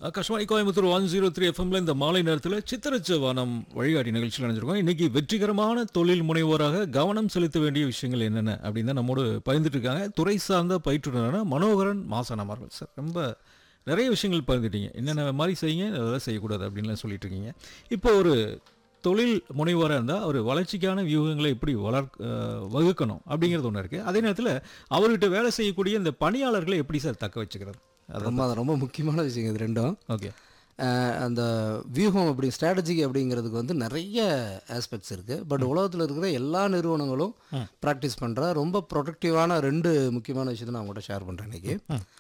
Akashvani Coimbatore one zero three எஃப்எம்ல இந்த மாலை நேரத்தில் சித்திரச்ச வானம் வழிகாட்டி நிகழ்ச்சியில் நினைச்சிருக்கோம் இன்னைக்கு வெற்றிகரமான தொழில் முனைவோராக கவனம் செலுத்த வேண்டிய விஷயங்கள் என்னென்ன அப்படின்னு தான் நம்மோடு பகிர்ந்துட்டு இருக்காங்க துறை சார்ந்த பயிற்றுனரான மனோகரன் மாசன் அவர்கள் சார் ரொம்ப நிறைய விஷயங்கள் பகிர்ந்துட்டீங்க என்னென்ன மாதிரி செய்யுங்க அதெல்லாம் செய்யக்கூடாது அப்படின்லாம் சொல்லிட்டு இருக்கீங்க இப்போ ஒரு தொழில் முனைவோராக இருந்தால் ஒரு வளர்ச்சிக்கான வியூகங்களை எப்படி வளர் அஹ், வகுக்கணும் அப்படிங்கிறது ஒன்று இருக்குது அதே நேரத்தில் அவர்கிட்ட வேலை செய்யக்கூடிய இந்த பணியாளர்களை எப்படி சார் தக்க வச்சுக்கிறது அது ரொம்ப அது ரொம்ப முக்கியமான விஷயம் இது ரெண்டும் ஓகே அஹ் அந்த வியூகம் அப்படி ஸ்ட்ராட்டஜி அப்படிங்கிறதுக்கு வந்து நிறைய ஆஸ்பெக்ட்ஸ் இருக்குது பட் உலகத்தில் இருக்கிற எல்லா நிறுவனங்களும் ப்ராக்டிஸ் பண்ணுற ரொம்ப ப்ரொடக்டிவான ரெண்டு முக்கியமான விஷயத்தை நான் உங்கள்கிட்ட ஷேர் பண்ணுறேன் இன்னைக்கு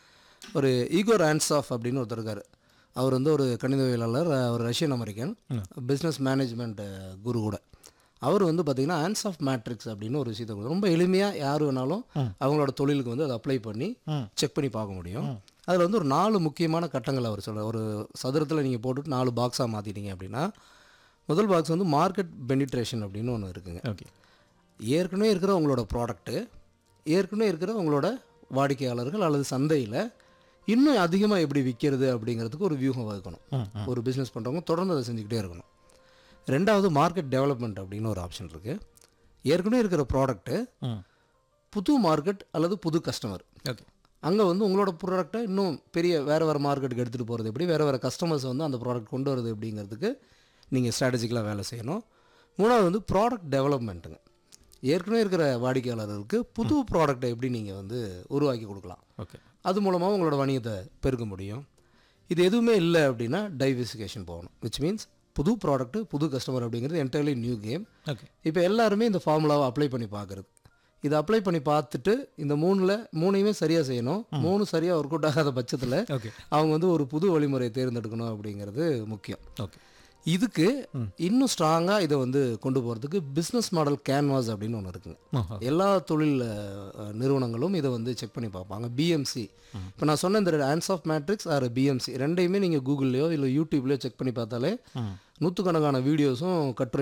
ஒரு ஈகோர் ஆஃப் அப்படின்னு ஒருத்தர் இருக்கார் அவர் வந்து ஒரு கணிதவியலாளர் அவர் Russian American business management guru கூட அவர் வந்து பார்த்தீங்கன்னா ஆன்ஸ் ஆஃப் மேட்ரிக்ஸ் அப்படின்னு ஒரு விஷயத்தை கொடுத்தாரு. ரொம்ப எளிமையாக யார் வேணாலும் அவங்களோட தொழிலுக்கு வந்து அதை அப்ளை பண்ணி செக் பண்ணி பார்க்க முடியும் அதில் வந்து ஒரு நாலு முக்கியமான கட்டங்கள் அவர் சொல்கிறார் ஒரு சதுரத்தில் நீங்கள் போட்டுட்டு நாலு பாக்ஸாக மாற்றிட்டீங்க அப்படின்னா முதல் பாக்ஸ் வந்து மார்க்கெட் பெனிட்ரேஷன் அப்படின்னு ஒன்று இருக்குங்க ஓகே ஏற்கனவே இருக்கிற உங்களோட ப்ராடக்ட்டு ஏற்கனவே இருக்கிற உங்களோட வாடிக்கையாளர்கள் அல்லது சந்தையில் இன்னும் அதிகமாக எப்படி விற்கிறது அப்படிங்கிறதுக்கு ஒரு வியூகம் வகுக்கணும் ஒரு பிஸ்னஸ் பண்ணுறவங்க தொடர்ந்து அதை செஞ்சுக்கிட்டே இருக்கணும் ரெண்டாவது மார்க்கெட் டெவலப்மெண்ட் அப்படின்னு ஒரு ஆப்ஷன் இருக்குது ஏற்கனவே இருக்கிற ப்ராடக்ட்டு ம் புது மார்க்கெட் அல்லது புது கஸ்டமர் ஓகே அங்கே வந்து உங்களோட ப்ராடக்ட்டை இன்னும் பெரிய வேறு வேறு மார்க்கெட்டுக்கு எடுத்துகிட்டு போகிறது எப்படி வேறு வேறு கஸ்டமர்ஸ் வந்து அந்த ப்ராடக்ட் கொண்டு வரது எப்படிங்கிறதுக்கு நீங்கள் ஸ்ட்ராட்டஜிக்கலாக வேலை செய்யணும் மூணாவது வந்து ப்ராடக்ட் டெவலப்மெண்ட்டுங்க ஏற்கனவே இருக்கிற வாடிக்கையாளர்களுக்கு புது ப்ராடக்ட்டை எப்படி நீங்கள் வந்து உருவாக்கி கொடுக்கலாம் ஓகே அது மூலமாக உங்களோட வணிகத்தை பெருக்க முடியும் இது எதுவுமே இல்லை அப்படின்னா டைவர்சிஃபிகேஷன் போகணும் விச் மீன்ஸ் புது ப்ராடக்ட்டு புது கஸ்டமர் அப்படிங்கிறது என்டையர்லி நியூ கேம் ஓகே இப்போ எல்லாருமே இந்த ஃபார்முலாவை அப்ளை பண்ணி பார்க்குறது இதை அப்ளை பண்ணி பார்த்துட்டு இந்த மூணில் மூணையுமே சரியாக செய்யணும் மூணு சரியாக ஒர்க் அவுட் ஆகாத பட்சத்தில் ஓகே அவங்க வந்து ஒரு புது வழிமுறையை தேர்ந்தெடுக்கணும் அப்படிங்கிறது முக்கியம் ஓகே இதுக்கு இன்னும் ஸ்ட்ராங்காக இதை வந்து கொண்டு போகிறதுக்கு பிஸ்னஸ் மாடல் கேன்வாஸ் அப்படின்னு ஒன்று இருக்குங்க ஆஹா. எல்லா தொழில் அஹ், நிறுவனங்களும் இதை வந்து செக் பண்ணி பார்ப்பாங்க பிஎம்சி இப்போ நான் சொன்ன இந்த Ansoff matrix or BMC ரெண்டையுமே நீங்கள் கூகுள்லையோ இல்லை யூடியூப்லையோ செக் பண்ணி பார்த்தாலே நூற்றுக்கணக்கான வீடியோஸும் கட்டுரை